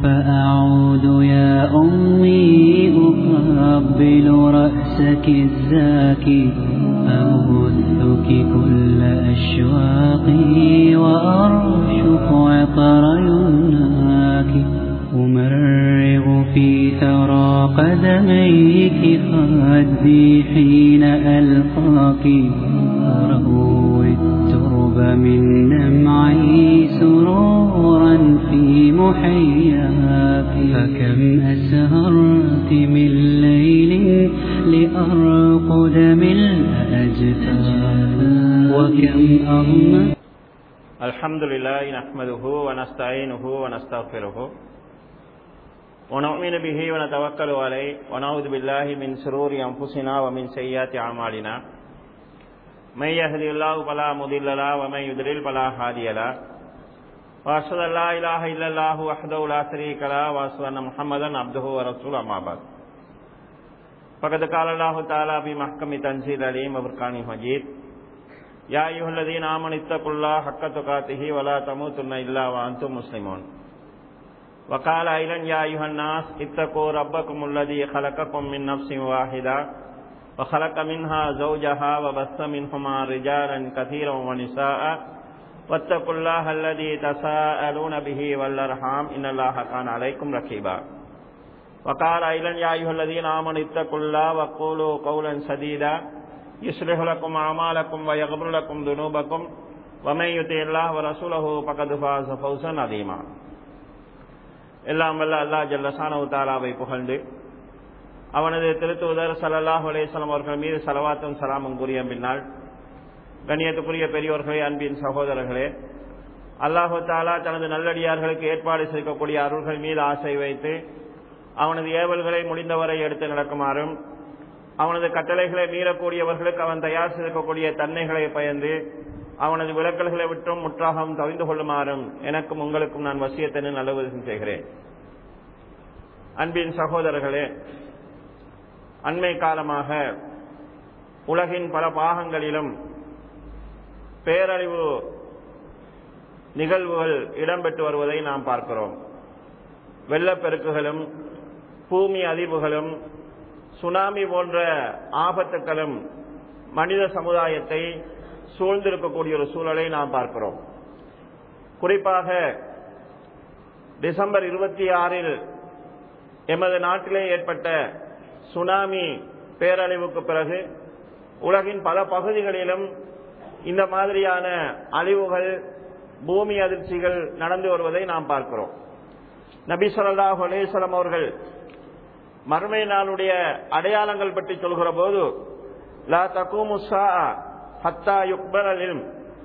فأعود يا أمي أقبل رأسك الزاكي أبثك كل أشواقي وأرشق عطر يمناك أمرغ في ثرى قدميك خدي حين ألقاك أروي الترب من دمعي سرورا في محياك فكم أسهرت من ليل لأرقد ملء أجفاف وكم أغمى الحمد لله نحمده ونستعينه ونستغفره ونؤمن به ونتوكل عليه ونعوذ بالله من شرور أنفسنا ومن سيئات أعمالنا من يهدي الله فلا مضل له ومن يضلل فلا هادي له وأشهد أن لا إله إلا الله وحده لا شريك له وأشهد أن محمدا عبده ورسوله أما بعد فقد قال الله تعالى في محكم تنزيل العليم وفرقان المجيد يا أيها الذين آمنوا اتقوا الله حق تقاته ولا تموتن إلا وأنتم مسلمون وقال أيضا يا أيها الناس اتقوا ربكم الذي خلقكم من نفس واحدة وخلق منها زوجها وبث منهما رجالا كثيرا ونساء واتقوا الله الذي تساءلون به والأرحام إن الله كان عليكم رقيبا وقال أيضا يا أيها الذين آمنوا اتقوا الله وقولوا قولا سديدا يصلح لكم أعمالكم ويغفر لكم ذنوبكم ومن يطع الله ورسوله فقد فاز فوزا عظيما எல்லாம் வல்ல அல்லா ஜல்லசானவு தாலாவை புகழ்ந்து அவனது திருத்துவதர் சல்லாஹ் அலேஸ்லாம் அவர்கள் மீது சலவாத்தும் சலாமும் கூறிய பின்னால் கண்ணியத்துக்குரிய பெரியோர்களே அன்பின் சகோதரர்களே அல்லாஹு தாலா தனது நல்லடியார்களுக்கு ஏற்பாடு செய்யக்கூடிய அருள்கள் மீது ஆசை வைத்து அவனது ஏவல்களை முடிந்தவரை எடுத்து நடக்குமாறும் அவனது கட்டளைகளை மீறக்கூடியவர்களுக்கு அவன் தயார் செய்யக்கூடிய தன்மைகளை பயந்து அவனது விளக்கல்களை விட்டும் முற்றாகவும் தவிந்து கொள்ளுமாறும் எனக்கும் உங்களுக்கும் நான் வசியத்தனு நல்ல செய்கிறேன் அன்பின் சகோதரர்களே அண்மை காலமாக உலகின் பல பாகங்களிலும் பேரழிவு நிகழ்வுகள் இடம்பெற்று வருவதை நாம் பார்க்கிறோம் வெள்ளப்பெருக்குகளும் பூமி அதிர்வுகளும் சுனாமி போன்ற ஆபத்துக்களும் மனித சமுதாயத்தை சூழ்ந்திருக்கக்கூடிய ஒரு சூழலை நாம் பார்க்கிறோம் குறிப்பாக டிசம்பர் இருபத்தி ஆறில் எமது நாட்டிலே ஏற்பட்ட சுனாமி பேரழிவுக்கு பிறகு உலகின் பல பகுதிகளிலும் இந்த மாதிரியான அழிவுகள் பூமி அதிர்ச்சிகள் நடந்து வருவதை நாம் பார்க்கிறோம் நபி சொல்லாஹ் அலேஸ்வரம் அவர்கள் மறுமை நாளுடைய அடையாளங்கள் பற்றி சொல்கிற போது லா தகுமுசா ஹத்தா யுக்பரலில்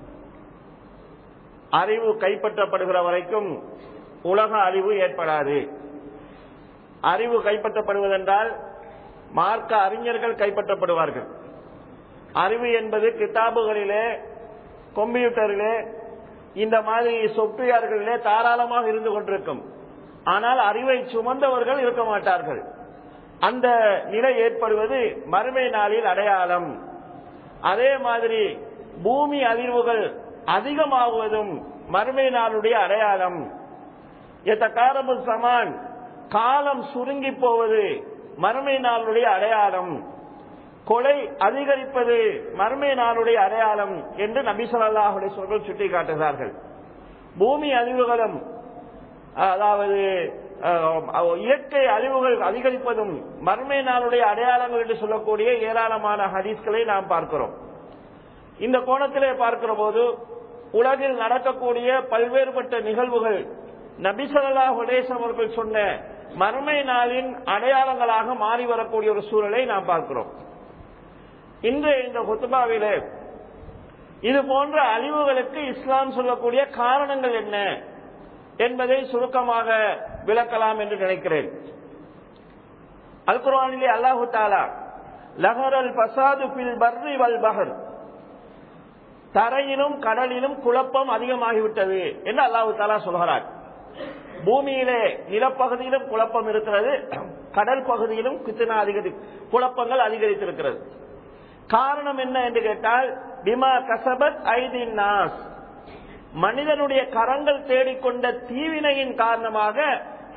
அறிவு கைப்பற்றப்படுகிற வரைக்கும் உலக அறிவு ஏற்படாது அறிவு கைப்பற்றப்படுவதென்றால் மார்க்க அறிஞர்கள் கைப்பற்றப்படுவார்கள் அறிவு என்பது கிதாபுகளிலே கம்ப்யூட்டரிலே இந்த மாதிரி சொப்ட்வேர்களிலே தாராளமாக இருந்து கொண்டிருக்கும் ஆனால் அறிவை சுமந்தவர்கள் இருக்க மாட்டார்கள் அந்த நிலை ஏற்படுவது மறுமை நாளில் அடையாளம் அதே மாதிரி பூமி அதிர்வுகள் அதிகமாகுவதும் மறுமை நாளுடைய அடையாளம் எத்தகாரமு சமான் காலம் சுருங்கி போவது மறுமை நாளுடைய அடையாளம் கொலை அதிகரிப்பது மறுமை நாளுடைய அடையாளம் என்று நபி சொல்லாஹுடைய சொல்கள் சுட்டிக்காட்டுகிறார்கள் பூமி அதிர்வுகளும் அதாவது இயற்கை அழிவுகள் அதிகரிப்பதும் மர்மை நாளுடைய அடையாளங்கள் என்று சொல்லக்கூடிய ஏராளமான ஹதீஸ்களை நாம் பார்க்கிறோம் இந்த கோணத்திலே பார்க்கிற போது உலகில் நடக்கக்கூடிய பல்வேறுபட்ட நிகழ்வுகள் நபிசல்லா ஹுலேசம் அவர்கள் சொன்ன மறுமை நாளின் அடையாளங்களாக மாறி வரக்கூடிய ஒரு சூழலை நாம் பார்க்கிறோம் இன்று இந்த ஹுத்துபாவிலே இது போன்ற அழிவுகளுக்கு இஸ்லாம் சொல்லக்கூடிய காரணங்கள் என்ன என்பதை சுருக்கமாக விளக்கலாம் என்று நினைக்கிறேன் அல் குரானிலே அல்லாஹு தாலா லஹர் அல் பசாது பில் பர்ரி வல் பஹர் தரையிலும் கடலிலும் குழப்பம் அதிகமாகிவிட்டது என்று அல்லாஹு தாலா சொல்கிறார் பூமியிலே நிலப்பகுதியிலும் குழப்பம் இருக்கிறது கடல் பகுதியிலும் கித்தனா அதிகரி குழப்பங்கள் அதிகரித்திருக்கிறது காரணம் என்ன என்று கேட்டால் பிமா கசபத் ஐதின் நாஸ் மனிதனுடைய கரங்கள் தேடிக்கொண்ட தீவினையின் காரணமாக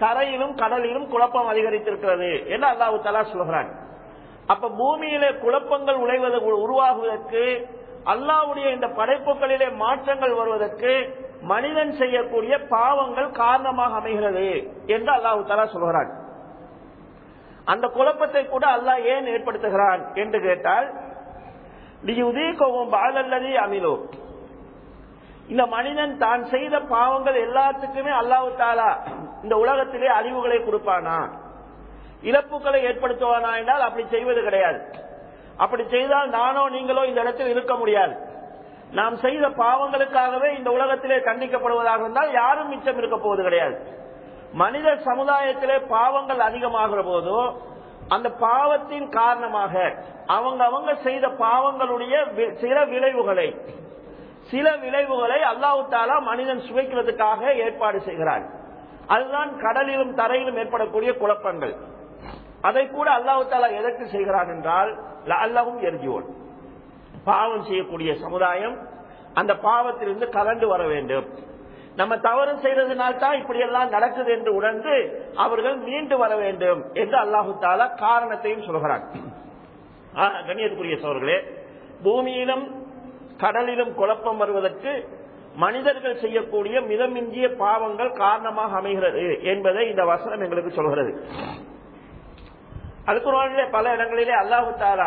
தரையிலும் கடலிலும் குழப்பம் அதிகரித்திருக்கிறது என்று அல்லாஹு தலா சொல்கிறான் அப்ப பூமியிலே குழப்பங்கள் உழைவது உருவாகுவதற்கு அல்லாவுடைய இந்த படைப்புகளிலே மாற்றங்கள் வருவதற்கு மனிதன் செய்யக்கூடிய பாவங்கள் காரணமாக அமைகிறது என்று அல்லாஹு தலா சொல்கிறான் அந்த குழப்பத்தை கூட அல்லாஹ் ஏன் ஏற்படுத்துகிறான் என்று கேட்டால் பாலல்லதி அமிலோ இந்த மனிதன் தான் செய்த பாவங்கள் எல்லாத்துக்குமே அல்லாஹு தாலா இந்த உலகத்திலே அழிவுகளை கொடுப்பானா இழப்புகளை ஏற்படுத்துவானா என்றால் அப்படி செய்வது கிடையாது அப்படி செய்தால் நானோ நீங்களோ இந்த இடத்தில் இருக்க முடியாது நாம் செய்த பாவங்களுக்காகவே இந்த உலகத்திலே தண்டிக்கப்படுவதாக இருந்தால் யாரும் மிச்சம் இருக்க போவது கிடையாது மனித சமுதாயத்திலே பாவங்கள் அதிகமாகிற போதோ அந்த பாவத்தின் காரணமாக அவங்க அவங்க செய்த பாவங்களுடைய சில விளைவுகளை சில விளைவுகளை அல்லாஹு தாலா மனிதன் சுவைக்கிறதுக்காக ஏற்பாடு செய்கிறான் அதுதான் கடலிலும் தரையிலும் ஏற்படக்கூடிய குழப்பங்கள் அதை கூட அல்லாஹு தாலா எதற்கு செய்கிறான் என்றால் அல்லாவும் எரிஜுவோன் பாவம் செய்யக்கூடிய சமுதாயம் அந்த பாவத்திலிருந்து கலந்து வர வேண்டும் நம்ம தவறு செய்யறதுனால தான் இப்படி எல்லாம் நடக்குது என்று உணர்ந்து அவர்கள் மீண்டு வர வேண்டும் என்று அல்லாஹு தாலா காரணத்தையும் சொல்கிறான் கண்ணியத்துக்குரிய சோர்களே பூமியிலும் கடலிலும் குழப்பம் வருவதற்கு மனிதர்கள் செய்யக்கூடிய மிதமிஞ்சிய பாவங்கள் காரணமாக அமைகிறது என்பதை இந்த வசனம் எங்களுக்கு சொல்கிறது அதுக்கு பல இடங்களிலே அல்லாஹு தாலா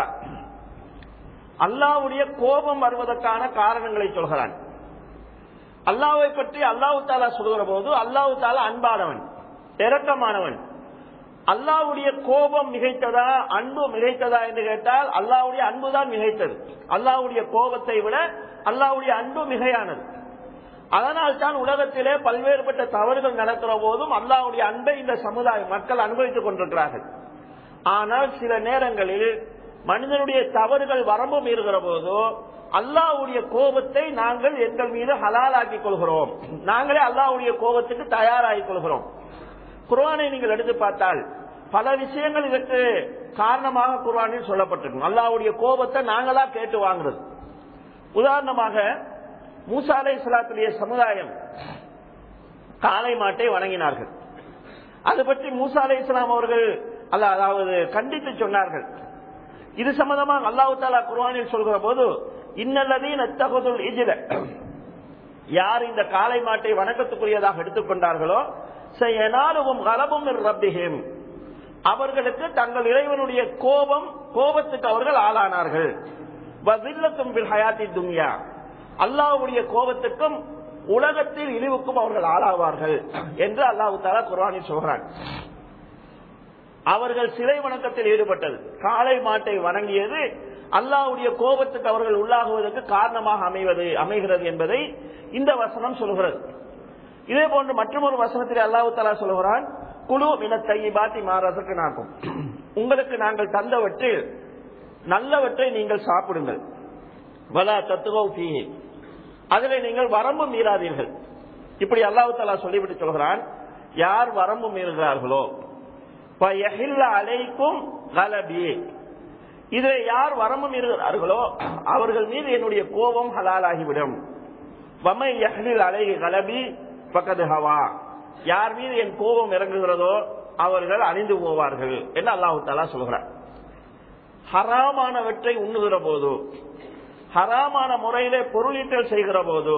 அல்லாவுடைய கோபம் வருவதற்கான காரணங்களை சொல்கிறான் அல்லாவை பற்றி அல்லாஹு தாலா சொல்கிற போது அல்லாஹு தாலா அன்பானவன் இறக்கமானவன் அல்லாவுடைய கோபம் மிகைத்ததா அன்பு மிகைத்ததா என்று கேட்டால் அல்லாவுடைய அன்பு தான் மிகைத்தது அல்லாவுடைய கோபத்தை விட அல்லாவுடைய அன்பு மிகையானது அதனால் தான் உலகத்திலே பல்வேறுபட்ட தவறுகள் நடக்கிற போதும் அல்லாவுடைய அன்பை இந்த சமுதாயம் மக்கள் அனுபவித்துக் கொண்டிருக்கிறார்கள் ஆனால் சில நேரங்களில் மனிதனுடைய தவறுகள் வரம்பு மீறுகிற போதோ அல்லாவுடைய கோபத்தை நாங்கள் எங்கள் மீது ஹலாலாக்கிக் கொள்கிறோம் நாங்களே அல்லாவுடைய கோபத்துக்கு தயாராகிக் கொள்கிறோம் குர்வானை நீங்கள் எடுத்து பார்த்தால் பல விஷயங்கள் இதற்கு காரணமாக குர்வானில் சொல்லப்பட்டிருக்கும் அல்லாவுடைய கோபத்தை நாங்களா கேட்டு வாங்குறது உதாரணமாக மூசா அலை இஸ்லாத்துடைய சமுதாயம் காளை மாட்டை வணங்கினார்கள் அது பற்றி மூசா அலை இஸ்லாம் அவர்கள் அல்ல அதாவது கண்டித்து சொன்னார்கள் இது சம்பந்தமாக அல்லாஹு தாலா குர்வானில் சொல்கிற போது இன்னல்லதீன் அத்தகுதுல் இஜில யார் இந்த காளை மாட்டை வணக்கத்துக்குரியதாக எடுத்துக்கொண்டார்களோ செய்யனாலும் கலபும் ரப்பிஹிம் அவர்களுக்கு தங்கள் இறைவனுடைய கோபம் கோபத்துக்கு அவர்கள் ஆளானார்கள் வசில்லத்தும் பில் ஹயாத்தி துன்யா அல்லாஹ்வுடைய கோபத்துக்கும் உலகத்தில் இழிவுக்கும் அவர்கள் ஆளாவார்கள் என்று அல்லாஹு தாலா குர்ஆனில் சொல்கிறான் அவர்கள் சிலை வணக்கத்தில் ஈடுபட்டது காளை மாட்டை வணங்கியது அல்லாஹ்வுடைய கோபத்துக்கு அவர்கள் உள்ளாகுவதற்கு காரணமாக அமைவது அமைகிறது என்பதை இந்த வசனம் சொல்கிறது இதே போன்று மற்றொரு வசனத்தில் அல்லாஹு தாலா சொல்கிறான் குழு மினத்தை பாத்தி மாறதுக்கு நாக்கும் உங்களுக்கு நாங்கள் தந்தவற்றில் நல்லவற்றை நீங்கள் சாப்பிடுங்கள் வலா தத்துவ ஃபீஹி அதில் நீங்கள் வரம்பு மீறாதீர்கள் இப்படி அல்லாஹு தாலா சொல்லிவிட்டு சொல்கிறான் யார் வரம்பு மீறுகிறார்களோ அலைக்கும் கலபி இதை யார் வரம்பு மீறுகிறார்களோ அவர்கள் மீது என்னுடைய கோபம் ஹலாலாகிவிடும் வமை யஹ்லில் அலை கலபி பக்கத்து ஹவா யார் மீது என் கோபம் இறங்குகிறதோ அவர்கள் அணிந்து போவார்கள் என்று அல்லாஹு தாலா சொல்கிறார் ஹராமானவற்றை உண்ணுகிற போது ஹராமான முறையிலே பொருளீட்டல் செய்கிற போது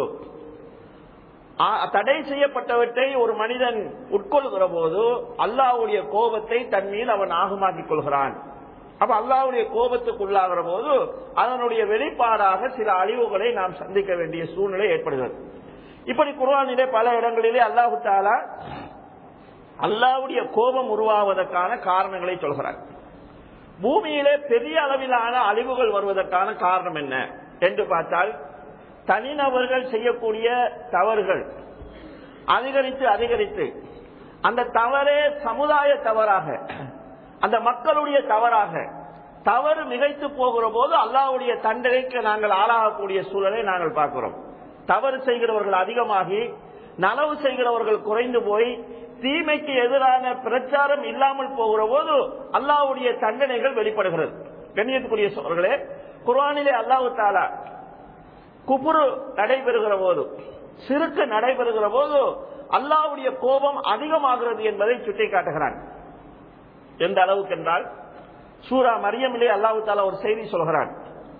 தடை செய்யப்பட்டவற்றை ஒரு மனிதன் உட்கொள்கிற போது அல்லாவுடைய கோபத்தை தன் மீது அவன் ஆகமாக்கிக் கொள்கிறான் அப்ப அல்லாவுடைய கோபத்துக்கு உள்ளாகிற போது அதனுடைய வெளிப்பாடாக சில அழிவுகளை நாம் சந்திக்க வேண்டிய சூழ்நிலை ஏற்படுகிறது இப்படி குர்ஆனிலே பல இடங்களிலே அல்லாஹு தாலா அல்லாவுடைய கோபம் உருவாவதற்கான காரணங்களை சொல்கிறார் பூமியிலே பெரிய அளவிலான அழிவுகள் வருவதற்கான காரணம் என்ன என்று பார்த்தால் தனிநபர்கள் செய்யக்கூடிய தவறுகள் அதிகரித்து அதிகரித்து அந்த தவறே சமுதாய தவறாக அந்த மக்களுடைய தவறாக தவறு மிகைத்து போகிற போது அல்லாவுடைய தண்டனைக்கு நாங்கள் ஆளாகக்கூடிய சூழலை நாங்கள் பார்க்கிறோம் தவறு செய்கிறவர்கள் அதிகமாகி நனவு செய்கிறவர்கள் குறைந்து போய் தீமைக்கு எதிரான பிரச்சாரம் இல்லாமல் போகிற போது அல்லாவுடைய தண்டனைகள் வெளிப்படுகிறது கண்ணியத்துக்குரிய சோழர்களே குர்ஆனிலே அல்லாஹு தாலா குபுரு நடைபெறுகிற போது சிறுக்கு நடைபெறுகிற போது அல்லாவுடைய கோபம் அதிகமாகிறது என்பதை சுட்டிக்காட்டுகிறான் எந்த அளவுக்கு என்றால் சூரா மரியமிலே அல்லாஹு தாலா ஒரு செய்தி சொல்கிறான்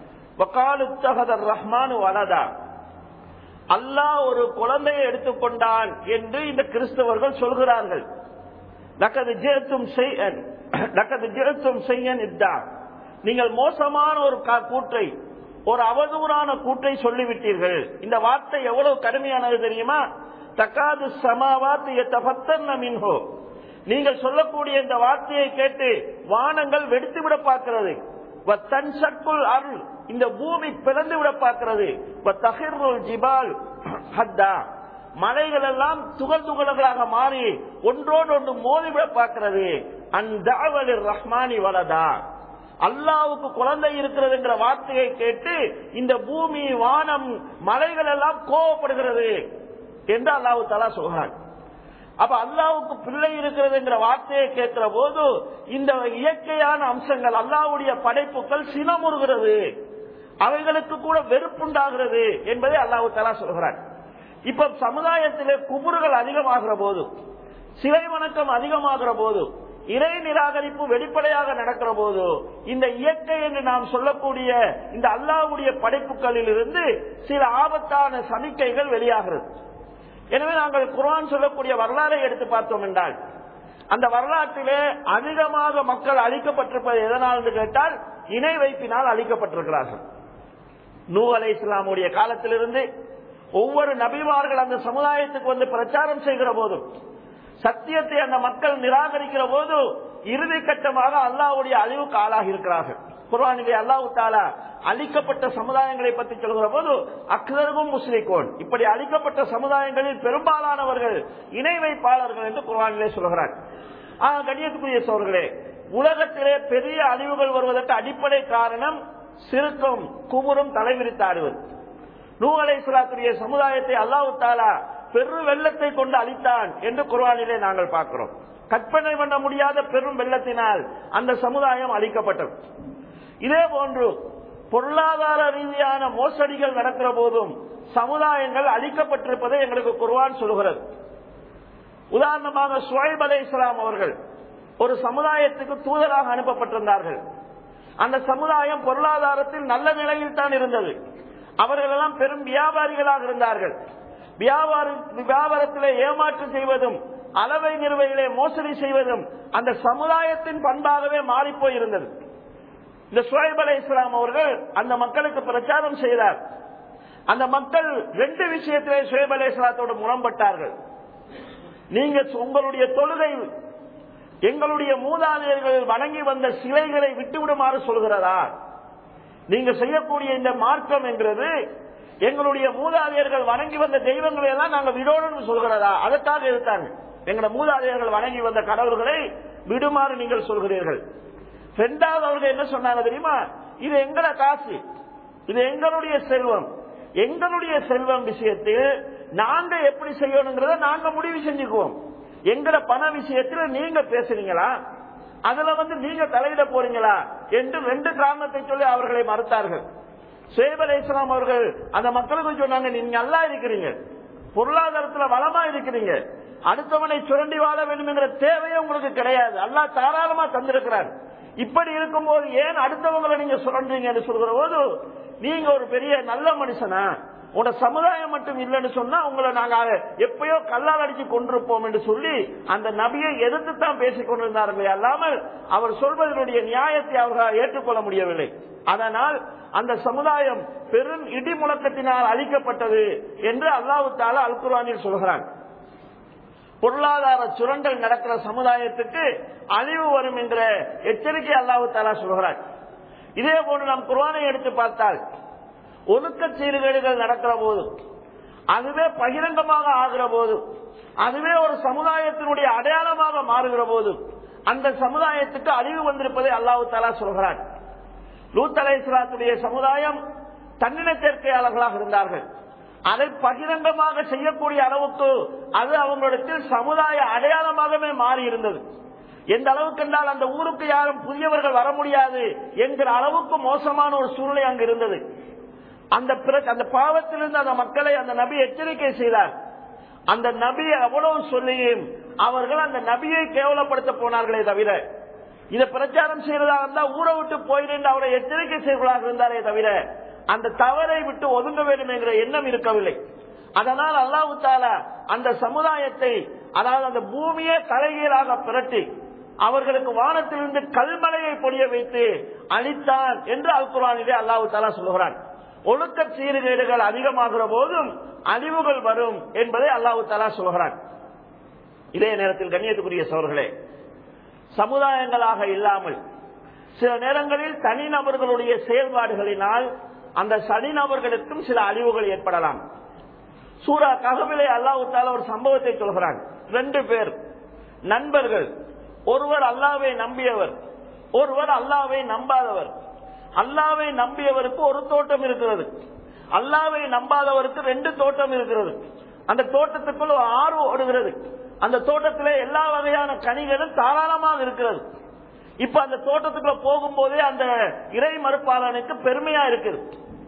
ரஹ்மானு வலதா அல்லாஹ் ஒரு குழந்தையை எடுத்துக்கொண்டான் என்று இந்த கிறிஸ்தவர்கள் சொல்கிறார்கள் லக்கது ஜேத்தும் செய்யன் லக்கது ஜேத்தும் செய்யன் இதா நீங்கள் மோசமான ஒரு கூற்றை ஒரு அவதூறான கூற்றை சொல்லிவிட்டீர்கள் இந்த வார்த்தை எவ்வளவு கடுமையானது தெரியுமா தக்காது சமாவாத்து மின்ஹோ நீங்கள் சொல்லக்கூடிய இந்த வார்த்தையை கேட்டு வானங்கள் வெடித்து விட பார்க்கிறது தன் சக்குள் அருள் இந்த பூமி பிளந்து விட பார்க்கிறது தகிர்ருல் ஜிபால் ஹத்தா மலைகள் எல்லாம் துகள் துகள்களாக மாறி ஒன்றோடு ஒன்று மோதிவிட பார்க்கிறது அந்த ரஹ்மானி வலதா அல்லாவுக்கு குழந்தை இருக்கிறது என்ற வார்த்தையை கேட்டு இந்த பூமி வானம் மலைகள் எல்லாம் கோவப்படுகிறது என்று அல்லாஹு தலா சொல்கிறான் அப்ப அல்லாவுக்கு பிள்ளை இருக்கிறது என்ற வார்த்தையை கேட்கிற போது இந்த இயற்கையான அம்சங்கள் அல்லாவுடைய படைப்புகள் சினமுறுகிறது அவைகளுக்கு கூட வெறுப்புண்டாகிறது என்பதை அல்லாஹு தலா சொல்கிறான் இப்ப சமுதாயத்திலே குபுறுகள் அதிகமாகிற போது சிலை வணக்கம் அதிகமாகிற போது இறை நிராகரிப்பு வெளிப்படையாக நடக்கிற போது இந்த இயற்கை என்று நாம் சொல்லக்கூடிய இந்த அல்லாவுடைய படைப்புகளில் இருந்து சில ஆபத்தான சமிக்கைகள் வெளியாகிறது எனவே நாங்கள் குரான் சொல்லக்கூடிய வரலாறை எடுத்து பார்த்தோம் என்றால் அந்த வரலாற்றிலே அதிகமாக மக்கள் அழிக்கப்பட்டிருப்பது எதனால் என்று கேட்டால் இணை வைப்பினால் அழிக்கப்பட்டிருக்கிறார்கள் நூ அலை இஸ்லாமுடைய காலத்திலிருந்து ஒவ்வொரு நபிமார்கள் அந்த சமுதாயத்துக்கு வந்து பிரச்சாரம் செய்கிற போதும் சத்தியத்தை அந்த மக்கள் நிராகரிக்கிற போது இறுதி கட்டமாக அல்லாவுடைய அழிவுக்கு ஆளாகி இருக்கிறார்கள் குர்வானிலே அல்லாஹு தாலா அழிக்கப்பட்ட சமுதாயங்களை பற்றி சொல்கிற போது அக்தருகும் முஸ்லிகோன் இப்படி அழிக்கப்பட்ட சமுதாயங்களில் பெரும்பாலானவர்கள் இணை வைப்பாளர்கள் என்று குர்வானிலே சொல்கிறார் கண்ணியத்துக்குரிய சோர்களே உலகத்திலே பெரிய அழிவுகள் வருவதற்கு அடிப்படை காரணம் சிறுக்கம் குமுறும் தலைவிரித்தாடுவது நூலை சுலாத்துடைய சமுதாயத்தை அல்லாஹு தாலா பெரு வெள்ளத்தை கொண்டு அழித்தான் என்று குர்வானிலே நாங்கள் பார்க்கிறோம் கற்பனை பண்ண முடியாத பெரும் வெள்ளத்தினால் அந்த சமுதாயம் அழிக்கப்பட்டது இதே போன்று பொருளாதார ரீதியான மோசடிகள் நடக்கிற போதும் சமுதாயங்கள் அழிக்கப்பட்டிருப்பதை எங்களுக்கு குர்வான் சொல்கிறது உதாரணமாக சுவைப் அலை இஸ்லாம் அவர்கள் ஒரு சமுதாயத்துக்கு தூதராக அனுப்பப்பட்டிருந்தார்கள் அந்த சமுதாயம் பொருளாதாரத்தில் நல்ல நிலையில் தான் இருந்தது அவர்கள் எல்லாம் பெரும் வியாபாரிகளாக இருந்தார்கள் வியாபாரத்திலே ஏமாற்று செய்வதும் அளவை நிறுவையிலே மோசடி செய்வதும் அந்த சமுதாயத்தின் பண்பாகவே மாறிப்போய் இருந்தது இந்த சுவைப் அலை இஸ்லாம் அவர்கள் அந்த மக்களுக்கு பிரச்சாரம் செய்தார் அந்த மக்கள் ரெண்டு விஷயத்திலே சுவைப் அலை இஸ்லாத்தோடு முரண்பட்டார்கள் நீங்க உங்களுடைய தொழுகை எங்களுடைய மூதாதையர்கள் வணங்கி வந்த சிலைகளை விட்டுவிடுமாறு சொல்கிறதா நீங்க செய்யக்கூடிய இந்த மார்க்கம் என்கிறது எங்களுடைய மூதாதையர்கள் வணங்கி வந்த தெய்வங்களை எல்லாம் நாங்க விடணும்னு சொல்கிறதா அதற்காக எடுத்தாங்க எங்களோட மூதாதையர்கள் வணங்கி வந்த கடவுள்களை விடுமாறு நீங்கள் சொல்கிறீர்கள் ரெண்டாவது அவர்கள் என்ன சொன்னாங்க தெரியுமா இது எங்கட காசு இது எங்களுடைய செல்வம் எங்களுடைய செல்வம் விஷயத்தில் நாங்க எப்படி செய்யணுங்கிறத நாங்க முடிவு செஞ்சுக்குவோம் எங்கட பண விஷயத்தில் நீங்க பேசுறீங்களா அதுல வந்து நீங்க தலையிட போறீங்களா என்று ரெண்டு காரணத்தை சொல்லி அவர்களை மறுத்தார்கள் சேப் அலை இஸ்லாம் அவர்கள் அந்த மக்களுக்கு சொன்னாங்க நீங்க நல்லா இருக்கிறீங்க பொருளாதாரத்துல வளமா இருக்கிறீங்க அடுத்தவனை சுரண்டி வாழ வேண்டும் என்கிற தேவையே உங்களுக்கு கிடையாது அல்லா தாராளமா தந்திருக்கிறார் இப்படி இருக்கும்போது ஏன் அடுத்தவங்களை நீங்க சுரண்டீங்க என்று சொல்கிற போது நீங்க ஒரு பெரிய நல்ல மனுஷனா உங்களோட சமுதாயம் மட்டும் இல்லைன்னு சொன்னா உங்களை நாங்க எப்பயோ கல்லால் அடிச்சு கொண்டிருப்போம் என்று சொல்லி அந்த நபியை எதிர்த்து தான் பேசிக் கொண்டிருந்தார்களே அல்லாமல் அவர் சொல்வதனுடைய நியாயத்தை அவர்களால் ஏற்றுக்கொள்ள முடியவில்லை அதனால் அந்த சமுதாயம் பெரும் இடி முழக்கத்தினால் அழிக்கப்பட்டது என்று அல்லாஹு தாலா அல் குரானில் சொல்கிறான் பொருளாதார சுரண்டல் நடக்கிற சமுதாயத்துக்கு அழிவு வரும் என்ற எச்சரிக்கை அல்லாஹு தாலா சொல்கிறார் இதே போன்று நாம் குர்வானை எடுத்து பார்த்தால் ஒழுக்க சீர்கேடுகள் நடக்கிற போது அதுவே பகிரங்கமாக ஆகிற போது அதுவே ஒரு சமுதாயத்தினுடைய அடையாளமாக மாறுகிற போது அந்த சமுதாயத்துக்கு அழிவு வந்திருப்பதை அல்லாஹு தாலா சொல்கிறார் லூத் அலை இஸ்லாத்துடைய சமுதாயம் தன்னின சேர்க்கையாளர்களாக இருந்தார்கள் அதை பகிரங்கமாக செய்யக்கூடிய அளவுக்கு அது அவங்களிடத்தில் சமுதாய அடையாளமாகவே மாறி இருந்தது எந்த அளவுக்கு என்றால் அந்த ஊருக்கு யாரும் புதியவர்கள் வர முடியாது என்கிற அளவுக்கு மோசமான ஒரு சூழ்நிலை அங்கு இருந்தது அந்த அந்த பாவத்திலிருந்து அந்த மக்களை அந்த நபி எச்சரிக்கை செய்தார் அந்த நபியை அவ்வளவு சொல்லியும் அவர்கள் அந்த நபியை கேவலப்படுத்த போனார்களே தவிர இதை பிரச்சாரம் செய்யறதா இருந்தா ஊரை விட்டு போயிருந்து அவரை எச்சரிக்கை செய்வதாக இருந்தாரே தவிர அந்த தவறை விட்டு ஒதுங்க வேண்டும் என்கிற எண்ணம் இருக்கவில்லை அதனால் அல்லாஹு தாலா அந்த சமுதாயத்தை அதாவது அந்த பூமியே தலைகீழாக பிரட்டி அவர்களுக்கு வானத்திலிருந்து கல்மலையை பொழிய வைத்து அழித்தான் என்று அல் குரானிலே அல்லாஹு தாலா சொல்கிறான் ஒழுக்க சீர்கேடுகள் அதிகமாகிற போதும் அழிவுகள் வரும் என்பதை அல்லாஹு தாலா சொல்கிறான் இதே நேரத்தில் கண்ணியத்துக்குரிய சோர்களே சமுதாயங்களாக இல்லாமல் சில நேரங்களில் தனிநபர்களுடைய செயல்பாடுகளினால் அந்த தனிநபர்களுக்கும் சில அழிவுகள் ஏற்படலாம் சூரா ககவிலே அல்லாஹு தாலா ஒரு சம்பவத்தை சொல்கிறான் ரெண்டு பேர் நண்பர்கள் ஒருவர் அல்லாவை நம்பியவர் ஒருவர் அல்லாவை நம்பாதவர் அல்லாவை நம்பியவருக்கு ஒரு தோட்டம் இருக்கிறது அல்லாவை நம்பாதவருக்கு ரெண்டு தோட்டம் இருக்கிறது அந்த தோட்டத்துக்குள் ஒரு ஆறு ஓடுகிறது அந்த தோட்டத்திலே எல்லா வகையான கனிகளும் தாராளமாக இருக்கிறது இப்ப அந்த தோட்டத்துக்குள்ள போகும்போதே அந்த இறை மறுப்பாளனுக்கு பெருமையா இருக்குது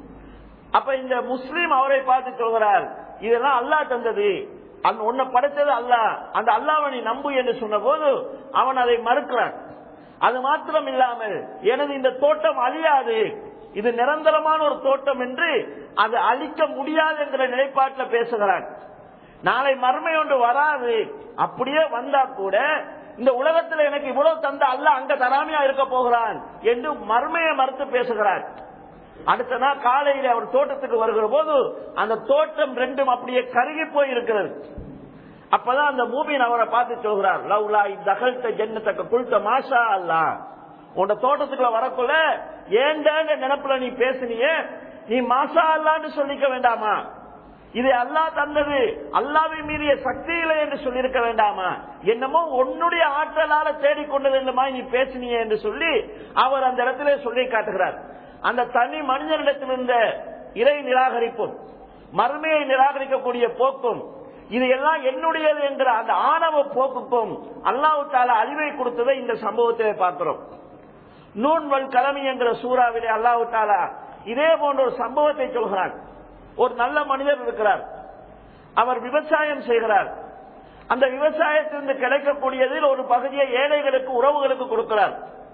அப்ப இந்த முஸ்லீம் அவரை பார்த்து சொல்கிறார் இதெல்லாம் அல்லாஹ் தந்தது அந்த உன்னை படைத்தது அல்லாஹ் அந்த அல்லாஹ்வை நம்பு என்று சொன்ன போது அவன் அதை மறுக்கிறான் அது மாத்திரம் இல்லாமல் எனது இந்த தோட்டம் அழியாது இது நிரந்தரமான ஒரு தோட்டம் என்று அது அழிக்க முடியாது என்கிற நிலைப்பாட்டில் பேசுகிறான் நாளை மர்மை ஒன்று வராது அப்படியே வந்தா கூட இந்த உலகத்தில் எனக்கு இவ்வளவு தந்த அல்ல அங்க தராமையா இருக்க போகிறான் என்று மர்மையை மறுத்து பேசுகிறார் அடுத்த நாள் காலையில் அவர் தோட்டத்துக்கு வருகிற போது அந்த தோட்டம் ரெண்டும் அப்படியே கருகி போய் இருக்கிறது அப்பதான் அந்த மூமின் அவரை பார்த்து சொல்கிறார் லவ்லா தகழ்த்த ஜென்னத்தக்க குழுத்த மாஷா அல்லா உன் தோட்டத்துக்குள்ள வரக்குள்ள ஏண்டாங்க நினப்புல நீ பேசுனியே நீ மாஷா அல்லான்னு சொல்லிக்க வேண்டாமா இது அல்லா தந்தது அல்லாவை மீறிய சக்தி இல்லை என்று சொல்லியிருக்க வேண்டாமா என்னமோ உன்னுடைய ஆற்றலால தேடிக்கொண்டது என்னமா நீ பேசினியே என்று சொல்லி அவர் அந்த இடத்திலே சொல்லி காட்டுகிறார் அந்த தனி மனிதனிடத்தில் இருந்த இறை நிராகரிப்பும் மறுமையை நிராகரிக்கக்கூடிய போக்கும் இது எல்லாம் என்னுடையது என்கிற அந்த ஆணவ போக்குக்கும் அல்லாஹு தாலா அழிவை கொடுத்ததை இந்த சம்பவத்திலே பார்க்கிறோம் நூன்வல் கலமி என்கிற சூறாவிலே அல்லாஹு தாலா இதே போன்ற ஒரு சம்பவத்தை சொல்கிறான் ஒரு நல்ல மனிதர் இருக்கிறார் அவர் விவசாயம் செய்கிறார் அந்த விவசாயத்திலிருந்து கிடைக்கக்கூடியதில் ஒரு பகுதியை ஏழைகளுக்கு உறவுகளுக்கு கொடுக்கிறார்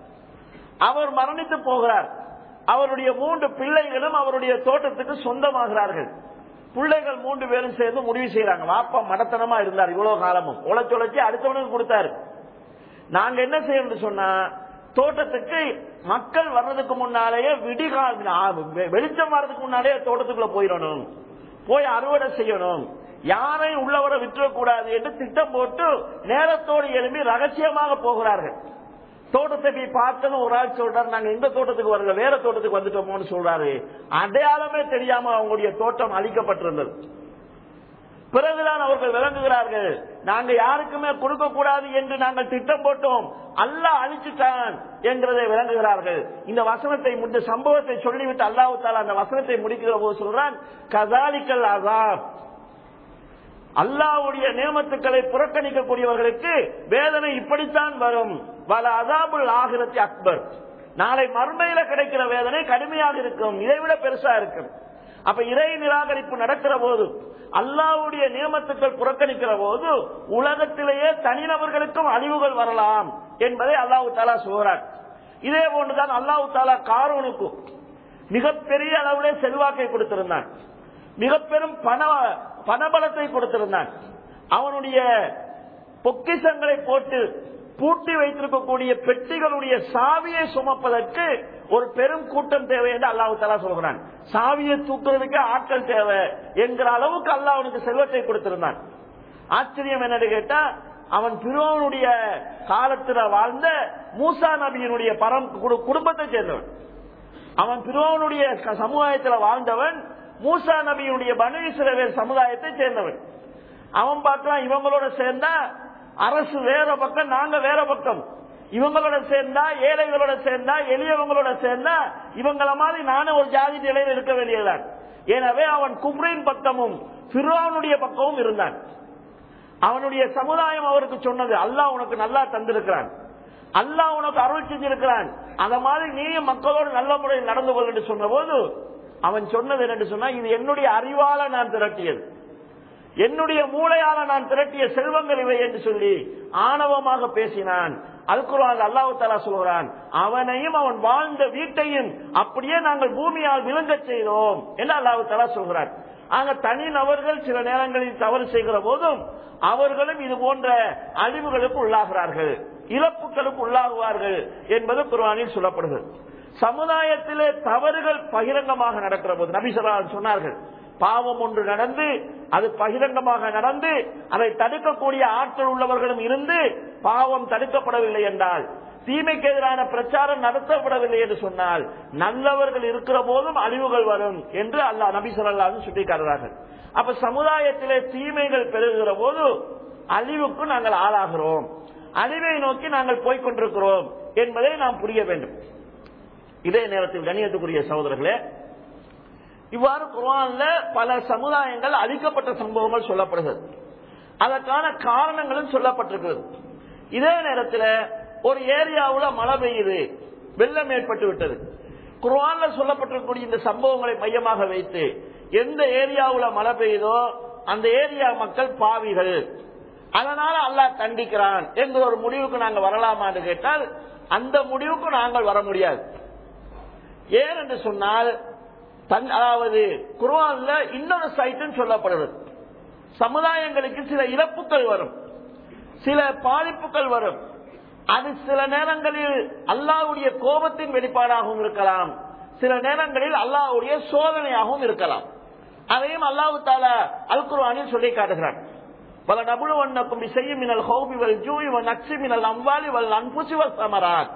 அவர் மரணித்து போகிறார் அவருடைய மூன்று பிள்ளைகளும் அவருடைய தோட்டத்துக்கு சொந்தமாகிறார்கள் பிள்ளைகள் மூன்று பேரும் சேர்ந்து முடிவு செய்யறாங்க வாப்பா மடத்தனமா இருந்தார் இவ்வளவு காலமும் உழைச்சுழைச்சி அடுத்தவனுக்கு கொடுத்தாரு நாங்க என்ன செய்யணும் சொன்னா தோட்டத்துக்கு மக்கள் வர்றதுக்கு முன்னாலேயே விடிகால் வெளிச்சம் வர்றதுக்கு முன்னாலேயே தோட்டத்துக்குள்ள போயிடணும் போய் அறுவடை செய்யணும் யாரையும் உள்ளவரை விட்டுறக்கூடாது என்று திட்டம் போட்டு நேரத்தோடு எழுப்பி ரகசியமாக போகிறார்கள் தோட்டத்தை போய் பார்த்தனும் ஒரு ஆள் சொல்றாரு நாங்க எந்த தோட்டத்துக்கு வரல வேற தோட்டத்துக்கு வந்துட்டோமோன்னு சொல்றாரு அடையாளமே தெரியாம அவங்களுடைய தோட்டம் அழிக்கப்பட்டிருந்தது பிறகுதான் அவர்கள் விளங்குகிறார்கள் நாங்க யாருக்குமே கொடுக்க கூடாது என்று நாங்கள் திட்டம் போட்டோம் அல்ல அழிச்சுட்டான் என்கிறதை விளங்குகிறார்கள் இந்த வசனத்தை இந்த சம்பவத்தை சொல்லிவிட்டு அல்லாஹு தாலா அந்த வசனத்தை முடிக்கிற போது சொல்றான் கதாலிக்கல் அசாப் அல்லாவுடைய நியமத்துக்களை புறக்கணிக்கக்கூடியவர்களுக்கு வேதனை இப்படித்தான் வரும் வல அதாபுல் ஆகிரத்தி அக்பர் நாளை மர்மையில கிடைக்கிற வேதனை கடுமையாக இருக்கும் இதை விட பெருசா இருக்கும் அப்ப இறை நிராகரிப்பு நடக்கிற போது அல்லாவுடைய நியமத்துக்கள் புறக்கணிக்கிற போது உலகத்திலேயே தனிநபர்களுக்கும் அழிவுகள் வரலாம் என்பதை அல்லாஹு தாலா சொல்கிறார் இதே போன்றுதான் அல்லாஹு தாலா காரோனுக்கும் மிகப்பெரிய அளவிலே செல்வாக்கை கொடுத்திருந்தான் மிக பெரும் பண பணபலத்தை கொடுத்திருந்தான் அவனுடைய பொக்கிசங்களை போட்டு பூட்டி வைத்திருக்கக்கூடிய பெட்டிகளுடைய சாவியை சுமப்பதற்கு ஒரு பெரும் கூட்டம் தேவை என்று அல்லாஹு தலா சொல்கிறான் சாவியை தூக்குறதுக்கு ஆட்கள் தேவை என்கிற அளவுக்கு அல்லாஹ் அவனுக்கு செல்வத்தை கொடுத்திருந்தான் ஆச்சரியம் என்னன்னு கேட்டா அவன் பிரோனுடைய காலத்தில் வாழ்ந்த மூசா நபியினுடைய பரம் குடும்பத்தை சேர்ந்தவன் அவன் பிரோனுடைய சமுதாயத்தில் வாழ்ந்தவன் மூசா நபியினுடைய பனு இஸ்ரவேல் சமுதாயத்தை சேர்ந்தவன் அவன் பார்க்கலாம் இவங்களோட சேர்ந்தா அரசு வேற பக்கம் நாங்க வேற பக்கம் இவங்களோட சேர்ந்தா ஏழைகளோட சேர்ந்தா எளியவங்களோட சேர்ந்தா இவங்கள மாதிரி நானும் ஒரு ஜாதி நிலையில் இருக்க வேண்டியதான் எனவே அவன் கும்ரின் பக்கமும் பிரோனுடைய பக்கமும் இருந்தான் அவனுடைய சமுதாயம் அவருக்கு சொன்னது அல்லாஹ் உனக்கு நல்லா தந்திருக்கிறான் அல்லாஹ் உனக்கு அருள் செஞ்சிருக்கிறான் அத மாதிரி நீயும் மக்களோடு நல்ல முறையில் நடந்து கொள் என்று சொன்ன போது அவன் சொன்னது என்று சொன்னா இது என்னுடைய அறிவால நான் திரட்டியது என்னுடைய மூளையால நான் திரட்டிய செல்வங்கள் இவை என்று சொல்லி ஆணவமாக பேசினான் அல்குரான் அல்லாஹு தாலா சொல்கிறான் அவனையும் அவன் வாழ்ந்த வீட்டையும் அப்படியே நாங்கள் பூமியால் விளங்கச் செய்தோம் என்று அல்லாஹு தாலா சொல்கிறான் ஆக தனி நபர்கள் சில நேரங்களில் தவறு செய்கிற போதும் அவர்களும் இது போன்ற அழிவுகளுக்கு உள்ளாகிறார்கள் இழப்புகளுக்கு உள்ளாகுவார்கள் என்பது குர்ஆனில் சொல்லப்படுகிறது சமுதாயத்திலே தவறுகள் பகிரங்கமாக நடக்கிற போது நபிசலால் சொன்னார்கள் பாவம் ஒன்று நடந்து அது பகிரங்கமாக நடந்து அதை தடுக்கக்கூடிய ஆற்றல் உள்ளவர்களும் இருந்து பாவம் தடுக்கப்படவில்லை என்றால் தீமைக்கு எதிரான பிரச்சாரம் நடத்தப்படவில்லை என்று சொன்னால் நல்லவர்கள் இருக்கிற போதும் அழிவுகள் வரும் என்று அல்லாஹ் நபி சொல்லலாம் சுட்டிக்காட்டுறார்கள் அப்ப சமுதாயத்திலே தீமைகள் பெருகுகிற போது அழிவுக்கு நாங்கள் ஆளாகிறோம் அழிவை நோக்கி நாங்கள் போய்கொண்டிருக்கிறோம் என்பதை நாம் புரிய வேண்டும் இதே நேரத்தில் கண்ணியத்துக்குரிய சகோதரர்களே இவ்வாறு குர்ஆன்ல பல சமுதாயங்கள் அழிக்கப்பட்ட சம்பவங்கள் சொல்லப்படுகிறது அதற்கான காரணங்களும் சொல்லப்பட்டிருக்கிறது இதே நேரத்தில் ஒரு ஏரியாவுல மழை பெய்யுது வெள்ளம் ஏற்பட்டு விட்டது குர்ஆன்ல சொல்லப்பட்டிருக்கக்கூடிய இந்த சம்பவங்களை மையமாக வைத்து எந்த ஏரியாவுல மழை பெய்யுதோ அந்த ஏரியா மக்கள் பாவிகள் அதனால அல்லாஹ் தண்டிக்கிறான் என்கிற ஒரு முடிவுக்கு நாங்க வரலாமான்னு கேட்டால் அந்த முடிவுக்கு நாங்கள் வர முடியாது ஏன் என்று சொன்னால் தன் அதாவது குர்ஆன்ல இன்னொரு சைட்டும் சொல்லப்படுது சமுதாயங்களுக்கு சில இழப்புகள் வரும் சில பாதிப்புகள் வரும் அது சில நேரங்களில் அல்லாஹ்வுடைய கோபத்தின் வெளிப்பாடாகவும் இருக்கலாம் சில நேரங்களில் அல்லாஹ்வுடைய சோதனையாகவும் இருக்கலாம் அதையும் அல்லாஹு தாலா அல் குர்ஆனில் சொல்லி காட்டுகிறான் பல நபுலுவண்ணக்கும் செய்யும் மினல் ஹௌபி வல் ஜூய் வல் நக்சி மினல் அம்வாலி வல் அன்புசி வல் சமராத்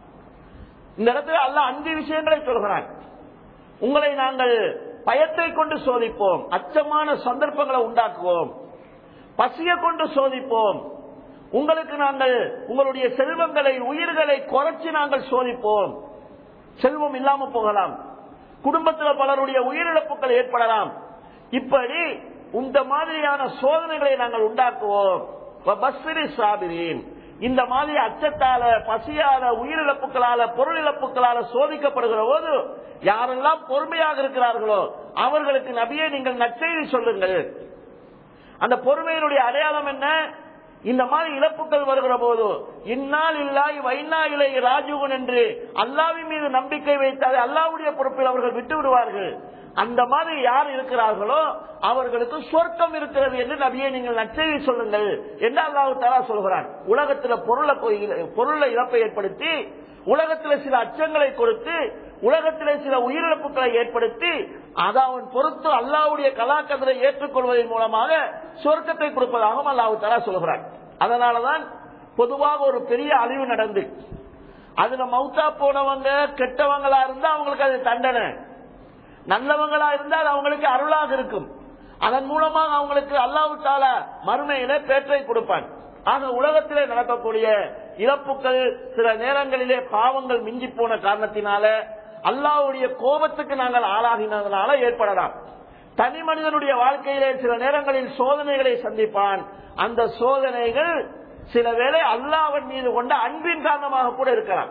இந்த இடத்துல அல்லாஹ் அஞ்சு விஷயங்களை சொல்கிறான் உங்களை நாங்கள் பயத்தை கொண்டு சோதிப்போம் அச்சமான சந்தர்ப்பங்களை உண்டாக்குவோம் பசியை கொண்டு சோதிப்போம் உங்களுக்கு நாங்கள் உங்களுடைய செல்வங்களை உயிர்களை குறைச்சி நாங்கள் சோதிப்போம் செல்வம் இல்லாம போகலாம் குடும்பத்தில் பலருடைய உயிரிழப்புகள் ஏற்படலாம் இப்படி இந்த மாதிரியான சோதனைகளை நாங்கள் உண்டாக்குவோம் பஸ்ஸிரி சாபிரீன் இந்த மாதிரி அச்சத்தால பசியால உயிரிழப்புகளால பொருள் இழப்புகளால சோதிக்கப்படுகிற போது யாரெல்லாம் பொறுமையாக இருக்கிறார்களோ அவர்களுக்கு நபியை நீங்கள் நற்செய்தி சொல்லுங்கள் அந்த பொறுமையினுடைய அடையாளம் என்ன இந்த மாதிரி இழப்புகள் வருகிற போது இந்நாள் இல்லாய் வைனா இலை ராஜுவன் என்று அல்லாவின் மீது நம்பிக்கை வைத்தால் அல்லாவுடைய பொறுப்பில் அவர்கள் விட்டு விடுவார்கள் அந்த மாதிரி யார் இருக்கிறார்களோ அவர்களுக்கு சொர்க்கம் இருக்கிறது என்று நபியை நீங்கள் நற்செய்தி சொல்லுங்கள் என்று அல்லாஹு தலா சொல்கிறான் உலகத்தில் பொருளை பொருளை இழப்பை ஏற்படுத்தி உலகத்தில் சில அச்சங்களை கொடுத்து உலகத்திலே சில உயிரிழப்புகளை ஏற்படுத்தி அதை அவன் பொறுத்து அல்லாவுடைய கலாக்கத்தை ஏற்றுக்கொள்வதன் மூலமாக சொர்க்கத்தை கொடுப்பதாகவும் அல்லாஹு தலா சொல்கிறான் அதனாலதான் பொதுவாக ஒரு பெரிய அழிவு நடந்து அதுல மௌத்தா போனவங்க கெட்டவங்களா இருந்தா அவங்களுக்கு அது தண்டனை நல்லவங்களா இருந்தால் அவங்களுக்கு அருளாக இருக்கும் அதன் மூலமாக அவங்களுக்கு அல்லாஹு தாலா மறுமையில பேற்றை கொடுப்பான் ஆக உலகத்திலே நடக்கக்கூடிய இழப்புகள் சில நேரங்களிலே பாவங்கள் மிஞ்சி போன காரணத்தினால அல்லாவுடைய கோபத்துக்கு நாங்கள் ஆளாகினதுனால ஏற்படலாம் தனி மனிதனுடைய வாழ்க்கையிலே சில நேரங்களில் சோதனைகளை சந்திப்பான் அந்த சோதனைகள் சில வேளை அல்லாவின் மீது கொண்ட அன்பின் காரணமாக கூட இருக்கலாம்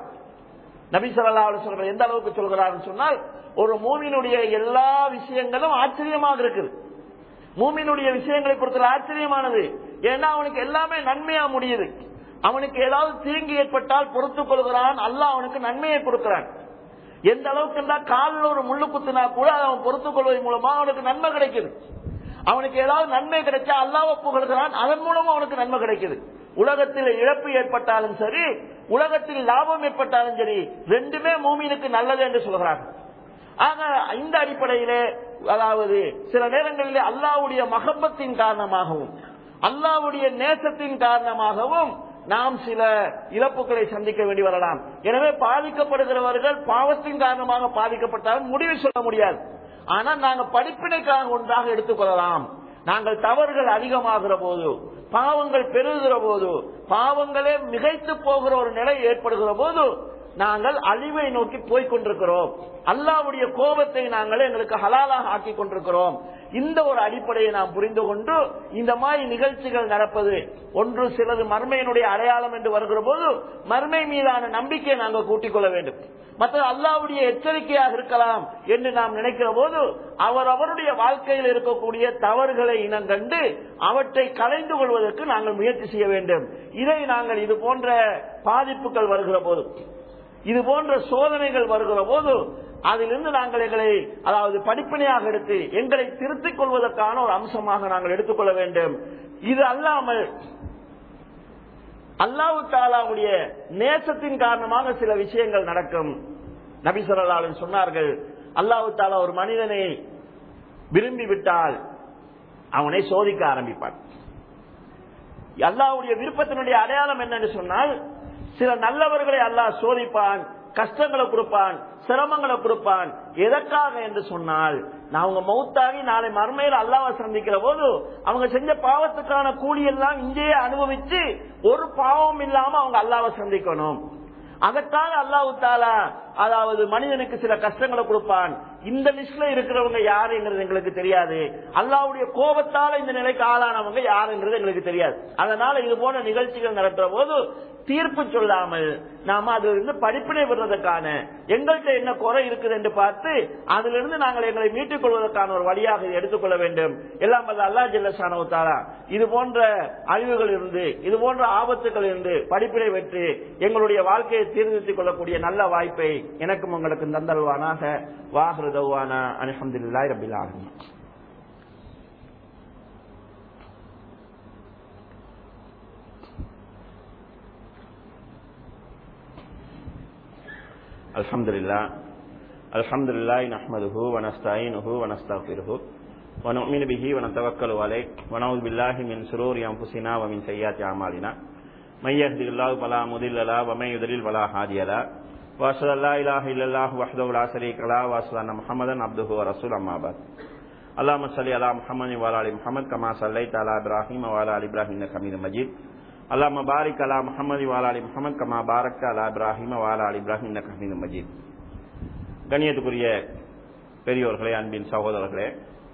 நபி சொல்லா சொல்ற எந்த அளவுக்கு சொல்கிறார் சொன்னால் ஒரு மூமினுடைய எல்லா விஷயங்களும் ஆச்சரியமாக இருக்குது மூமினுடைய விஷயங்களை பொறுத்தவரை ஆச்சரியமானது ஏன்னா அவனுக்கு எல்லாமே நன்மையா முடியுது அவனுக்கு ஏதாவது தீங்கு ஏற்பட்டால் பொறுத்துக் கொள்கிறான் அல்லாஹ் அவனுக்கு நன்மையை கொடுக்கிறான் எந்த அளவுக்கு இருந்தா காலில் ஒரு முள்ளு குத்துனா கூட அவன் பொறுத்துக் கொள்வதன் மூலமா அவனுக்கு நன்மை கிடைக்குது அவனுக்கு ஏதாவது நன்மை கிடைச்சா அல்லாவை புகழ்கிறான் அதன் மூலமா அவனுக்கு நன்மை கிடைக்குது உலகத்தில் இழப்பு ஏற்பட்டாலும் சரி உலகத்தில் லாபம் ஏற்பட்டாலும் சரி ரெண்டுமே மூமினுக்கு நல்லது என்று சொல்கிறார்கள் ஆக இந்த அடிப்படையிலே அதாவது சில நேரங்களிலே அல்லாவுடைய மகப்பத்தின் காரணமாகவும் அல்லாவுடைய நேசத்தின் காரணமாகவும் நாம் சில இழப்புகளை சந்திக்க வேண்டி வரலாம் எனவே பாதிக்கப்படுகிறவர்கள் பாவத்தின் காரணமாக பாதிக்கப்பட்டாலும் முடிவு சொல்ல முடியாது ஆனால் நாங்கள் படிப்பினைக்காக ஒன்றாக எடுத்துக்கொள்ளலாம் நாங்கள் தவறுகள் அதிகமாகிற போது பாவங்கள் பெருகிற போது பாவங்களே மிகைத்து போகிற ஒரு நிலை ஏற்படுகிற போது நாங்கள் அழிவை நோக்கி போய் கொண்டிருக்கிறோம் அல்லாவுடைய கோபத்தை நாங்கள் எங்களுக்கு ஹலாலாக ஆக்கி கொண்டிருக்கிறோம் இந்த ஒரு அடிப்படையை நாம் புரிந்து கொண்டு இந்த மாதிரி நிகழ்ச்சிகள் நடப்பது ஒன்று சிலது மர்மையினுடைய அடையாளம் என்று வருகிற போது மர்மை மீதான நம்பிக்கையை நாங்கள் கூட்டிக் கொள்ள வேண்டும் மற்ற அல்லாவுடைய எச்சரிக்கையாக இருக்கலாம் என்று நாம் நினைக்கிற போது அவர் அவருடைய வாழ்க்கையில் இருக்கக்கூடிய தவறுகளை இனங்கண்டு அவற்றை கலைந்து கொள்வதற்கு நாங்கள் முயற்சி செய்ய வேண்டும் இதை நாங்கள் இது போன்ற பாதிப்புகள் வருகிற போது இது போன்ற சோதனைகள் வருகிற போது அதிலிருந்து நாங்கள் எங்களை அதாவது படிப்பினையாக எடுத்து எங்களை திருத்திக் கொள்வதற்கான ஒரு அம்சமாக நாங்கள் எடுத்துக்கொள்ள வேண்டும் இது அல்லாமல் அல்லாஹு தாலாவுடைய நேசத்தின் காரணமாக சில விஷயங்கள் நடக்கும் நபி சொல்லலாலும் சொன்னார்கள் அல்லாஹு தாலா ஒரு மனிதனை விரும்பி விட்டால் அவனை சோதிக்க ஆரம்பிப்பான் அல்லாவுடைய விருப்பத்தினுடைய அடையாளம் என்னன்னு சொன்னால் சில நல்லவர்களை அல்லாஹ் சோதிப்பான் கஷ்டங்களை கொடுப்பான் சிரமங்களை கொடுப்பான் எதற்காக என்று சொன்னால் நான் அவங்க மௌத்தாகி நாளை மறுமையில் அல்லாவை சந்திக்கிற போது அவங்க செஞ்ச பாவத்துக்கான கூலி எல்லாம் இங்கேயே அனுபவிச்சு ஒரு பாவம் இல்லாம அவங்க அல்லாவை சந்திக்கணும் அதற்காக அல்லாஹு தாலா அதாவது மனிதனுக்கு சில கஷ்டங்களை கொடுப்பான் இந்த லிஸ்ட்ல இருக்கிறவங்க யாருங்கிறது எங்களுக்கு தெரியாது அல்லாவுடைய கோபத்தால இந்த நிலைக்கு ஆளானவங்க யாருங்கிறது எங்களுக்கு தெரியாது அதனால இது போன்ற நிகழ்ச்சிகள் நடத்துற போது தீர்ப்பு சொல்லாமல் நாம அதுல இருந்து படிப்பினை பெறுவதற்கான எங்கள்கிட்ட என்ன குறை இருக்குது என்று பார்த்து அதுல இருந்து நாங்கள் எங்களை மீட்டுக் கொள்வதற்கான ஒரு வழியாக இதை எடுத்துக்கொள்ள வேண்டும் எல்லாம் வல்ல அல்லா ஜெல்லசானவத்தாரா இது போன்ற அழிவுகள் இருந்து இது போன்ற ஆபத்துகள் இருந்து படிப்பினை பெற்று எங்களுடைய வாழ்க்கையை சீர்திருத்திக் கொள்ளக்கூடிய நல்ல வாய்ப்பை எனக்கும் உங்களுக்கு தந்தல்வானாக வாஹ்ருதவானா அலமதுல்லாய் ரபில் ஆலமீன் الحمد لله الحمد لله نحمده ونستعينه ونستغفره ونؤمن به ونتوكل عليه ونعوذ بالله من شرور انفسنا ومن سيئات اعمالنا من يهده الله فلا مضل له ومن يضلل فلا هادي له واشهد ان لا اله الا الله وحده لا شريك له واشهد ان محمدا عبده ورسوله اما بعد اللهم صل على محمد وعلى ال محمد كما صليت على ابراهيم وعلى ال ابراهيم انك حميد مجيد اللهم بارك على محمد وعلى ال محمد كما باركت على ابراهيم وعلى ال ابراهيم انك حميد مجيد கண்ணியத்துக்குரிய பெரியோர்களே அன்பின் சகோதரர்களே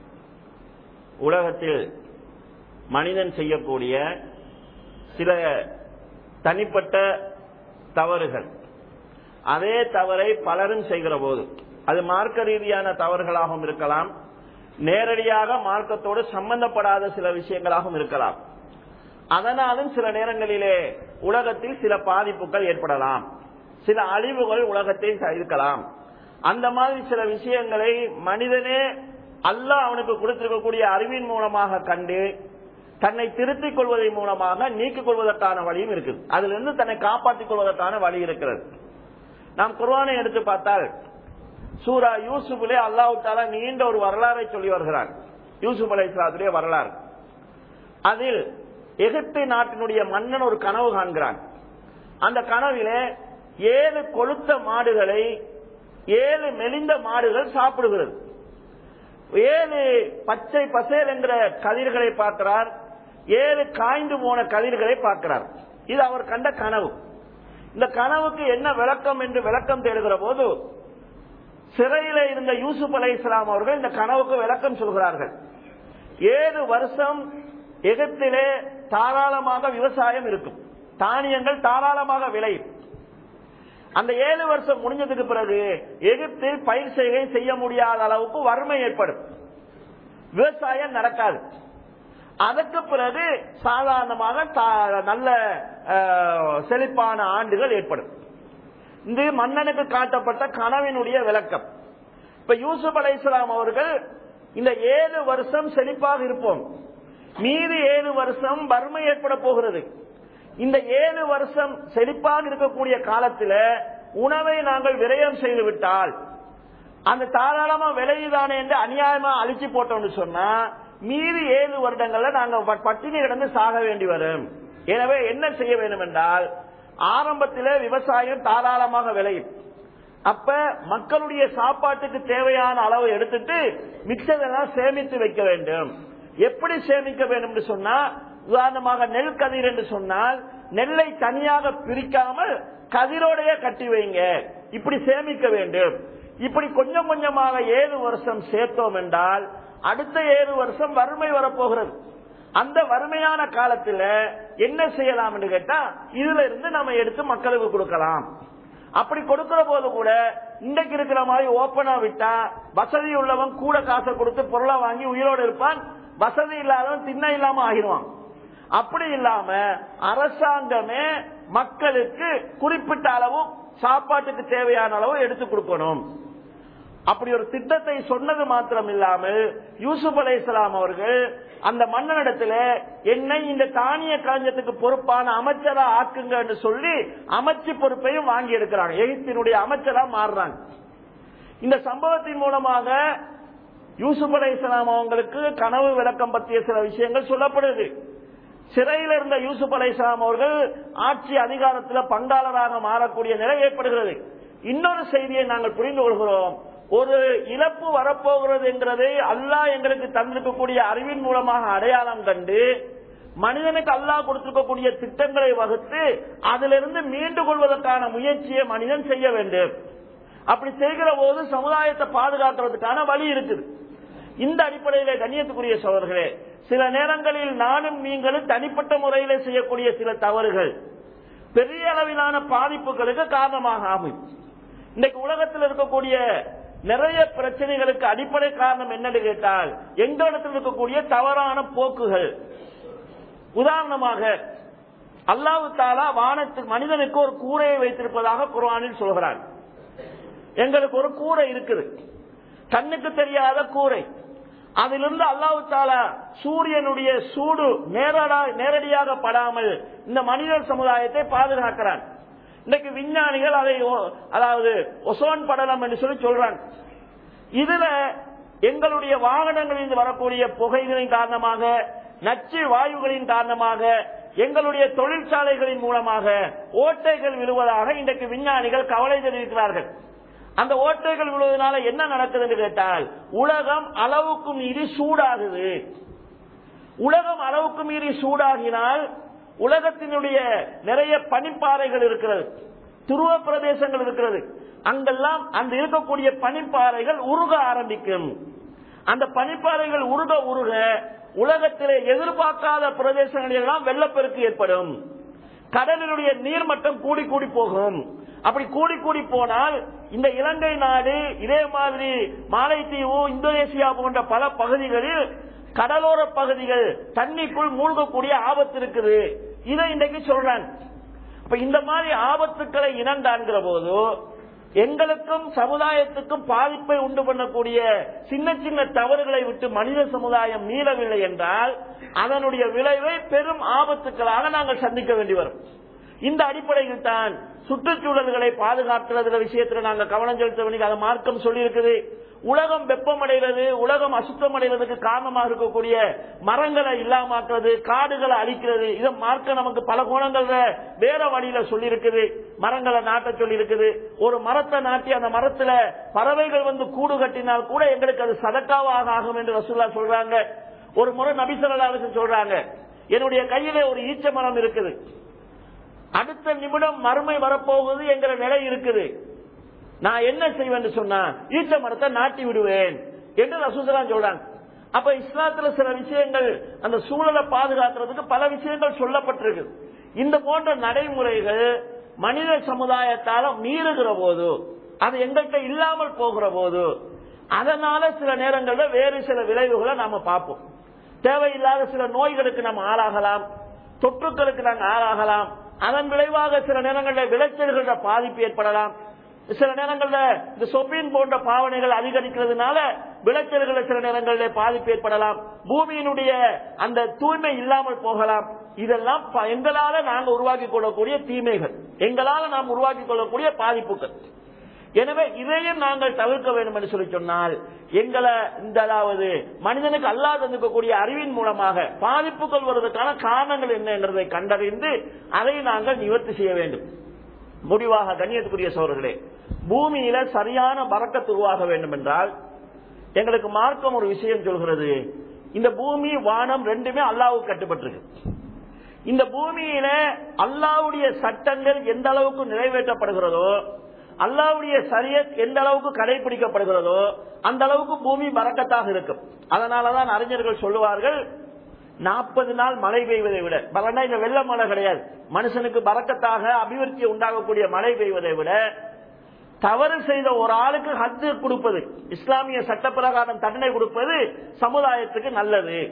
உலகத்தில் மனிதன் செய்யக்கூடிய சில தனிப்பட்ட தவறுகள் அதே தவறை பலரும் செய்கிற போது அது மார்க்க ரீதியான தவறுகளாகவும் இருக்கலாம் நேரடியாக மார்க்கத்தோடு சம்பந்தப்படாத சில விஷயங்களாகவும் இருக்கலாம் அதனாலும் சில நேரங்களிலே உலகத்தில் சில பாதிப்புகள் ஏற்படலாம் சில அழிவுகள் உலகத்தில் இருக்கலாம் அந்த மாதிரி சில விஷயங்களை மனிதனே அல்லாஹ் அவனுக்கு கொடுத்திருக்கக்கூடிய அறிவின் மூலமாக கண்டு தன்னை திருத்திக் கொள்வதன் மூலமாக நீக்கிக் கொள்வதற்கான வழியும் இருக்குது அதுல இருந்து தன்னை காப்பாற்றிக் கொள்வதற்கான வழி இருக்கிறது நாம் குர்வானை எடுத்து பார்த்தால் சூரா யூசுஃபிலே அல்லாஹு தாலா நீண்ட ஒரு வரலாறை சொல்லி வருகிறார் யூசுப் அலை இஸ்லாத்துடைய வரலாறு அதில் எகிப்து நாட்டினுடைய மன்னன் ஒரு கனவு காண்கிறான் அந்த கனவிலே ஏழு கொளுத்த மாடுகளை ஏழு மெலிந்த மாடுகள் சாப்பிடுகிறது ஏழு பச்சை பசேல் என்ற கதிர்களை பார்க்கிறார் ஏழு காய்ந்து போன கதிர்களை பார்க்கிறார் இது அவர் கண்ட கனவு இந்த கனவுக்கு என்ன விளக்கம் என்று விளக்கம் தேடுகிற போது சிறையில இருந்த யூசுப் அலை இஸ்லாம் அவர்கள் இந்த கனவுக்கு விளக்கம் சொல்கிறார்கள் ஏழு வருஷம் எகிப்திலே தாராளமாக விவசாயம் இருக்கும் தானியங்கள் தாராளமாக விளையும் அந்த ஏழு வருஷம் முடிஞ்சதுக்கு பிறகு எகிப்தில் பயிர் செய்கை செய்ய முடியாத அளவுக்கு வறுமை ஏற்படும் விவசாயம் நடக்காது அதற்கு பிறகு சாதாரணமாக நல்ல செழிப்பான ஆண்டுகள் ஏற்படும் இது மன்னனுக்கு காட்டப்பட்ட கனவினுடைய விளக்கம் இப்ப யூசுப் அலை இஸ்லாம் அவர்கள் இந்த ஏழு வருஷம் செழிப்பாக இருப்போம் மீது ஏழு வருஷம் வறுமை ஏற்பட போகிறது இந்த ஏழு வருஷம் செழிப்பாக இருக்கக்கூடிய காலத்தில் உணவை நாங்கள் விரயம் செய்து விட்டால் அந்த தாராளமா விளையுதானே என்று அநியாயமா அழிச்சு போட்டோம்னு சொன்னா மீதி ஏழு வருடங்கள்ல நாங்க பட்டினி கிடந்து சாக வேண்டி வரும் எனவே என்ன செய்ய வேண்டும் என்றால் ஆரம்பத்தில் விவசாயம் தாராளமாக விளையும் அப்ப மக்களுடைய சாப்பாட்டுக்கு தேவையான அளவு எடுத்துட்டு மிச்சதெல்லாம் சேமித்து வைக்க வேண்டும் எப்படி சேமிக்க வேண்டும் என்று சொன்னா உதாரணமாக நெல் கதிர் என்று சொன்னால் நெல்லை தனியாக பிரிக்காமல் கதிரோடைய கட்டி வைங்க இப்படி சேமிக்க வேண்டும் இப்படி கொஞ்சம் கொஞ்சமாக ஏழு வருஷம் சேர்த்தோம் என்றால் அடுத்த ஏழு வருஷம் வறுமை வரப்போகிறது அந்த வறுமையான காலத்துல என்ன செய்யலாம் என்று கேட்டா இதுல இருந்து நம்ம எடுத்து மக்களுக்கு கொடுக்கலாம் அப்படி கொடுக்கிற போது கூட இன்றைக்கு இருக்கிற மாதிரி ஓப்பனா விட்டா வசதி உள்ளவன் கூட காசை கொடுத்து பொருளை வாங்கி உயிரோடு இருப்பான் வசதி இல்லாதவன் தின்ன இல்லாம ஆகிடுவான் அப்படி இல்லாம அரசாங்கமே மக்களுக்கு குறிப்பிட்ட அளவு சாப்பாட்டுக்கு தேவையான அளவு எடுத்து கொடுக்கணும் அப்படி ஒரு திட்டத்தை சொன்னது மாத்திரம் இல்லாமல் யூசுப் அலை இஸ்லாம் அவர்கள் அந்த மன்னனிடத்துல என்னை இந்த தானிய களஞ்சத்துக்கு பொறுப்பான அமைச்சரா ஆக்குங்கன்னு சொல்லி அமைச்சு பொறுப்பையும் வாங்கி எடுக்கிறாங்க எகிப்தினுடைய அமைச்சரா மாறுறாங்க இந்த சம்பவத்தின் மூலமாக யூசுப் அலை இஸ்லாம் அவங்களுக்கு கனவு விளக்கம் பற்றிய சில விஷயங்கள் சொல்லப்படுது சிறையில் இருந்த யூசுப் அலை இஸ்லாம் அவர்கள் ஆட்சி அதிகாரத்தில் பங்காளராக மாறக்கூடிய நிலை ஏற்படுகிறது இன்னொரு செய்தியை நாங்கள் புரிந்து கொள்கிறோம் ஒரு இழப்பு வரப்போகிறது என்கிறதை அல்லாஹ் எங்களுக்கு தந்திருக்கக்கூடிய அறிவின் மூலமாக அடையாளம் கண்டு மனிதனுக்கு அல்லாஹ் கொடுத்திருக்கக்கூடிய திட்டங்களை வகுத்து அதிலிருந்து மீண்டு கொள்வதற்கான முயற்சியை மனிதன் செய்ய வேண்டும் அப்படி செய்கிற போது சமுதாயத்தை பாதுகாக்கிறதுக்கான வழி இருக்குது இந்த அடிப்படையிலே கண்ணியத்துக்குரிய சோழர்களே சில நேரங்களில் நானும் நீங்களும் தனிப்பட்ட முறையிலே செய்யக்கூடிய சில தவறுகள் பெரிய அளவிலான பாதிப்புகளுக்கு காரணமாக ஆகும் இன்னைக்கு உலகத்தில் இருக்கக்கூடிய நிறைய பிரச்சனைகளுக்கு அடிப்படை காரணம் என்னன்னு கேட்டால் எங்க இடத்தில் இருக்கக்கூடிய தவறான போக்குகள் உதாரணமாக அல்லாஹு தாலா வானத்து மனிதனுக்கு ஒரு கூரையை வைத்திருப்பதாக குர்ஆனில் சொல்கிறான் எங்களுக்கு ஒரு கூரை இருக்குது கண்ணுக்கு தெரியாத கூரை அதிலிருந்து அல்லாஹு தாலா சூரியனுடைய சூடு நேரடா நேரடியாக படாமல் இந்த மனித சமுதாயத்தை பாதுகாக்கிறான் இன்னைக்கு விஞ்ஞானிகள் அதை ஒ- அதாவது ஒசோன் படலம் என்று சொல்லி சொல்றாங்க இதுல எங்களுடைய வாகனங்களில் வரக்கூடிய புகைகளின் காரணமாக நச்சு வாயுகளின் காரணமாக எங்களுடைய தொழிற்சாலைகளின் மூலமாக ஓட்டைகள் விழுவதாக இன்றைக்கு விஞ்ஞானிகள் கவலை தெரிவிக்கிறார்கள் அந்த ஓட்டைகள் விழுவதனால என்ன நடக்குதுன்னு கேட்டால் உலகம் அளவுக்கு மீறி சூடாகுது உலகம் அளவுக்கு மீறி சூடாகினால் உலகத்தினுடைய நிறைய பனிப்பாறைகள் இருக்கிறது துருவ பிரதேசங்கள் இருக்கிறது அங்கெல்லாம் அந்த இருக்கக்கூடிய பனிப்பாறைகள் உருக ஆரம்பிக்கும் அந்த பனிப்பாறைகள் உருக உருக உலகத்திலே எதிர்பார்க்காத பிரதேசங்களில் எல்லாம் வெள்ளப்பெருக்கு ஏற்படும் கடலினுடைய நீர்மட்டம் கூடி கூடி போகும் அப்படி கூடி கூடி போனால் இந்த இலங்கை நாடு இதே மாதிரி மாலைத்தீவு இந்தோனேசியா போன்ற பல பகுதிகளில் கடலோர பகுதிகள் தண்ணிக்குள் மூழ்கக்கூடிய ஆபத்து இருக்குது இதை இன்றைக்கு சொல்றாங்க அப்ப இந்த மாதிரி ஆபத்துக்களை இனங்காண்கிற போது எங்களுக்கும் சமுதாயத்துக்கும் பாதிப்பை உண்டு பண்ணக்கூடிய சின்ன சின்ன தவறுகளை விட்டு மனித சமுதாயம் மீளவில்லை என்றால் அதனுடைய விளைவை பெரும் ஆபத்துக்களாக நாங்கள் சந்திக்க வேண்டி வரும் இந்த அடிப்படையில் தான் சுற்றுச்சூழல்களை பாதுகாக்கிறதுல விஷயத்துல நாங்க கவனம் செலுத்த வேண்டிய அதை மார்க்கம் சொல்லி இருக்குது உலகம் வெப்பமடைகிறது உலகம் அசுத்தமடைவதற்கு காரணமாக இருக்கக்கூடிய மரங்களை இல்லாமாக்குறது காடுகளை அழிக்கிறது இதை மார்க்க நமக்கு பல கோணங்கள்ல வேற வழியில சொல்லி இருக்குது மரங்களை நாட்ட சொல்லி இருக்குது ஒரு மரத்தை நாட்டி அந்த மரத்துல பறவைகள் வந்து கூடு கட்டினால் கூட எங்களுக்கு அது சதக்காவாக ஆகும் என்று ரசூல்லா சொல்றாங்க ஒரு முறை நபிசல்லாவுக்கு சொல்றாங்க என்னுடைய கையிலே ஒரு ஈச்ச மரம் இருக்குது அடுத்த நிமிடம் மறுமை வரப்போகுது என்கிற நிலை இருக்குது நான் என்ன செய்வேன் சொன்னா ஈச்ச மரத்தை நாட்டி விடுவேன் என்று ரசூசலாம் சொல்றாங்க அப்ப இஸ்லாத்துல சில விஷயங்கள் அந்த சூழலை பாதுகாக்கிறதுக்கு பல விஷயங்கள் சொல்லப்பட்டிருக்கு இந்த போன்ற நடைமுறைகள் மனித சமுதாயத்தால மீறுகிற போது அது எங்கள்கிட்ட இல்லாமல் போகிற போது அதனால சில நேரங்கள்ல வேறு சில விளைவுகளை நாம பார்ப்போம் தேவையில்லாத சில நோய்களுக்கு நம்ம ஆளாகலாம் தொற்றுக்களுக்கு நாங்கள் ஆளாகலாம் அதன் விளைவாக சில நேரங்களில் விளைச்சல்கள பாதிப்பு ஏற்படலாம் சில நேரங்களில் இந்த சொப்பின் போன்ற பாவனைகள் அதிகரிக்கிறதுனால விளைச்சல்களில் சில நேரங்களில் பாதிப்பு ஏற்படலாம் பூமியினுடைய அந்த தூய்மை இல்லாமல் போகலாம் இதெல்லாம் ப- எங்களால நாங்கள் உருவாக்கி கொள்ளக்கூடிய தீமைகள் எங்களால நாம் உருவாக்கி கொள்ளக்கூடிய பாதிப்புகள் எனவே இதையும் நாங்கள் தவிர்க்க வேண்டும் என்று சொல்லி சொன்னால் எங்களை இந்த அதாவது மனிதனுக்கு அல்லா தந்திருக்கக்கூடிய அறிவின் மூலமாக பாதிப்புகள் வருவதற்கான காரணங்கள் என்ன என்றதை கண்டறிந்து அதை நாங்கள் நிவர்த்தி செய்ய வேண்டும் முடிவாக கண்ணியத்துக்குரிய சோழர்களே பூமியில சரியான பறக்கத்து உருவாக வேண்டும் என்றால் எங்களுக்கு மார்க்கம் ஒரு விஷயம் சொல்கிறது இந்த பூமி வானம் ரெண்டுமே அல்லாவுக்கு கட்டுப்பட்டிருக்கு இந்த பூமியில அல்லாவுடைய சட்டங்கள் எந்த அளவுக்கு நிறைவேற்றப்படுகிறதோ அல்லாவுடைய சரியத் எந்த அளவுக்கு கடைபிடிக்கப்படுகிறதோ அந்த அளவுக்கு பூமி பறக்கத்தாக இருக்கும் அதனாலதான் அறிஞர்கள் சொல்லுவார்கள் நாற்பது நாள் மழை பெய்வதை விட பலனா இந்த வெள்ள மழை கிடையாது மனுஷனுக்கு பறக்கத்தாக அபிவிருத்தி உண்டாகக்கூடிய மழை பெய்வதை விட தவறு செய்த ஒரு ஆளுக்கு ஹத்து கொடுப்பது இஸ்லாமிய சட்டப்பிரகாரம் தண்டனை கொடுப்பது சமுதாயத்துக்கு நல்லது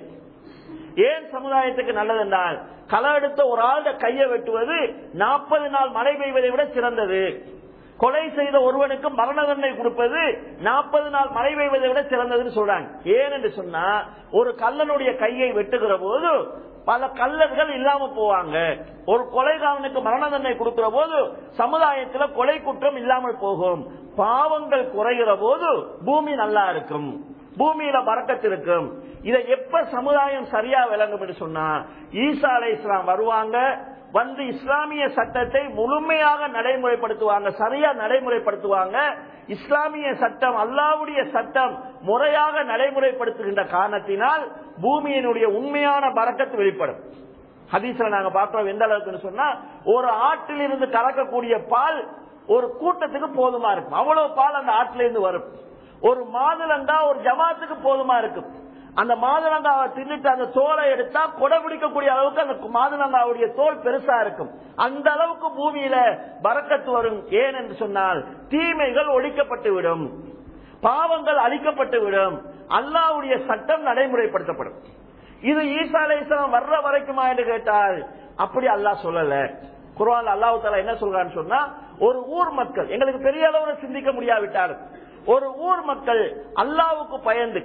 ஏன் சமுதாயத்துக்கு நல்லது என்றால் களை எடுத்த ஒரு ஆளுட கையை வெட்டுவது நாற்பது நாள் மழை பெய்வதை விட சிறந்தது கொலை செய்த ஒருவனுக்கு மரண தண்டனை கொடுப்பது நாற்பது நாள் மழை பெய்வதை விட சிறந்ததுன்னு சொல்றாங்க ஏன் என்று சொன்னா ஒரு கல்லனுடைய கையை வெட்டுகிற போது பல கல்லர்கள் இல்லாம போவாங்க ஒரு கொலைகாரனுக்கு மரண தண்டனை கொடுக்கிற போது சமுதாயத்தில் கொலை குற்றம் இல்லாமல் போகும் பாவங்கள் குறைகிற போது பூமி நல்லா இருக்கும் பூமியில பறக்கத்து இருக்கும் இதை எப்ப சமுதாயம் சரியா விளங்கும் என்று சொன்னா ஈசா அலை இஸ்லாம் வருவாங்க வந்து இஸ்லாமிய சட்டத்தை முழுமையாக நடைமுறைப்படுத்துவாங்க சரியா நடைமுறைப்படுத்துவாங்க இஸ்லாமிய சட்டம் அல்லாவுடைய சட்டம் முறையாக நடைமுறைப்படுத்துகின்ற காரணத்தினால் பூமியினுடைய உண்மையான பறக்கத்து வெளிப்படும் ஹதீஸ்ல நாங்க பார்க்கிறோம் எந்த அளவுக்குன்னு சொன்னா ஒரு ஆற்றில் இருந்து கலக்கக்கூடிய பால் ஒரு கூட்டத்துக்கு போதுமா இருக்கும் அவ்வளவு பால் அந்த ஆற்றில இருந்து வரும் ஒரு மாதுளங்கா ஒரு ஜமாத்துக்கு போதுமா இருக்கும் அந்த மாதுளங்காவை தின்னுட்டு அந்த தோலை எடுத்தா கொடை பிடிக்கக்கூடிய அளவுக்கு அந்த மாதுளங்காவுடைய தோல் பெருசா இருக்கும் அந்த அளவுக்கு பூமியில பறக்கத்து வரும் ஏன் என்று சொன்னால் தீமைகள் ஒழிக்கப்பட்டு விடும் பாவங்கள் அழிக்கப்பட்டு விடும் அல்லாவுடைய சட்டம் நடைமுறைப்படுத்தப்படும் இது ஈசா அலைசலம் வர்ற வரைக்குமா என்று கேட்டால் அப்படி அல்லாஹ் சொல்லல குர்ஆன் அல்லாஹ் தாலா என்ன சொல்றான்னு சொன்னா ஒரு ஊர் மக்கள் எங்களுக்கு பெரிய அளவுல சிந்திக்க முடியாவிட்டாலும் ஒரு ஊர் மக்கள் அல்லாவுக்கு பயந்து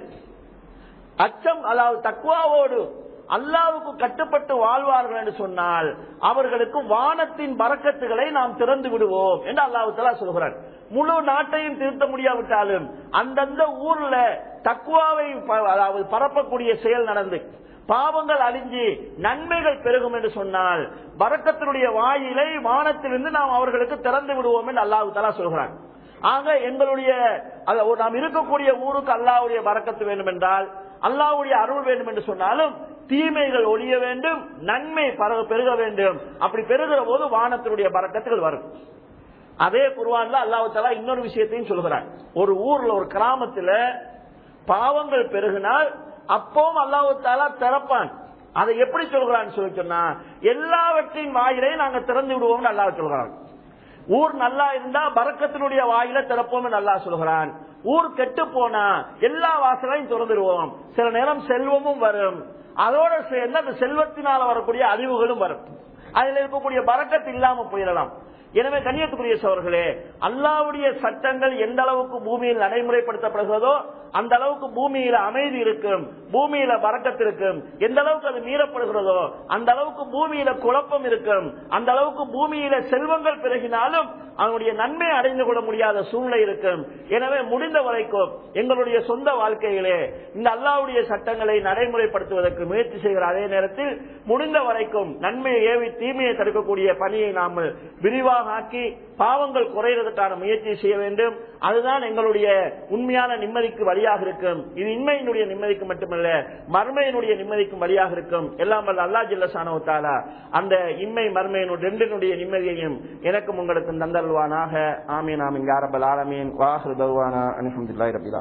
அச்சம் அதாவது தக்குவாவோடு அல்லாவுக்கு கட்டுப்பட்டு வாழ்வார்கள் என்று சொன்னால் அவர்களுக்கு வானத்தின் பறக்கத்துகளை நாம் திறந்து விடுவோம் என்று அல்லாஹு தலா சொல்கிறார் முழு நாட்டையும் திருத்த முடியாவிட்டாலும் அந்தந்த ஊர்ல தக்குவாவை ப- அதாவது பரப்பக்கூடிய செயல் நடந்து பாவங்கள் அழிஞ்சு நன்மைகள் பெருகும் என்று சொன்னால் பறக்கத்தினுடைய வாயிலை வானத்திலிருந்து நாம் அவர்களுக்கு திறந்து விடுவோம் என்று அல்லாஹு தலா சொல்கிறான் ஆக எங்களுடைய அத- ஒரு நாம் இருக்கக்கூடிய ஊருக்கு அல்லாவுடைய பறக்கத்து வேண்டும் என்றால் அல்லாவுடைய அருள் வேண்டும் என்று சொன்னாலும் தீமைகள் ஒழிய வேண்டும் நன்மை பரவ- பெருக வேண்டும் அப்படி பெருகிற போது வானத்தினுடைய பறக்கத்துகள் வரும் அதே குர்வான்ல அல்லாஹ் தலா இன்னொரு விஷயத்தையும் சொல்கிறார் ஒரு ஊர்ல ஒரு கிராமத்துல பாவங்கள் பெருகினால் அப்பவும் அல்லாஹ் தாலா திறப்பான் அதை எப்படி சொல்கிறான்னு சொல்லி சொன்னா எல்லாவற்றின் வாயிலையும் நாங்க திறந்து விடுவோம்னு அல்லாஹ் சொல்கிறான் ஊர் நல்லா இருந்தா பறக்கத்தினுடைய வாயில திறப்போம் நல்லா சொல்கிறான் ஊர் கெட்டு போனா எல்லா வாசலையும் திறந்துடுவோம் சில நேரம் செல்வமும் வரும் அதோட சேர்ந்து அந்த செல்வத்தினால வரக்கூடிய அழிவுகளும் வரும் அதுல இருக்கக்கூடிய பறக்கத்து இல்லாம போயிடலாம் எனவே கண்ணியத்துக்குரிய சோர்களே அல்லாவுடைய சட்டங்கள் எந்த அளவுக்கு பூமியில் நடைமுறைப்படுத்தப்படுகிறதோ அந்த அளவுக்கு பூமியில அமைதி இருக்கும் பூமியில பறக்கத்து இருக்கும் எந்த அளவுக்கு அது மீறப்படுகிறதோ அந்த அளவுக்கு பூமியில குழப்பம் இருக்கும் அந்த அளவுக்கு பூமியில செல்வங்கள் பெருகினாலும் அவனுடைய நன்மை அடைந்து கொள்ள முடியாத சூழ்நிலை இருக்கும் எனவே முடிந்த வரைக்கும் எங்களுடைய சொந்த வாழ்க்கையிலே இந்த அல்லாவுடைய சட்டங்களை நடைமுறைப்படுத்துவதற்கு முயற்சி செய்கிற அதே நேரத்தில் முடிந்த வரைக்கும் நன்மையை ஏவி தீமையை தடுக்கக்கூடிய பணியை நாம் விரிவாக ஆக்கி பாவங்கள் குறைகிறதுக்கான முயற்சி செய்ய வேண்டும் அதுதான் எங்களுடைய உண்மையான நிம்மதிக்கு வழியாக இருக்கும் இது இன்மையினுடைய நிம்மதிக்கு மட்டுமல்ல மர்மையினுடைய நிம்மதிக்கும் வழியாக இருக்கும் எல்லாம் வல்ல அல்லா ஜில்லசானோ தாலா அந்த இன்மை மர்மையினுடைய ரெண்டினுடைய நிம்மதியையும் எனக்கும் உங்களுக்கும் தந்தல்வானாக ஆமீன் ஆமீன் யாரபல் ஆலமீன் வாஹர் தௌவானா அனிஹம்துல்லாஹி ரபில்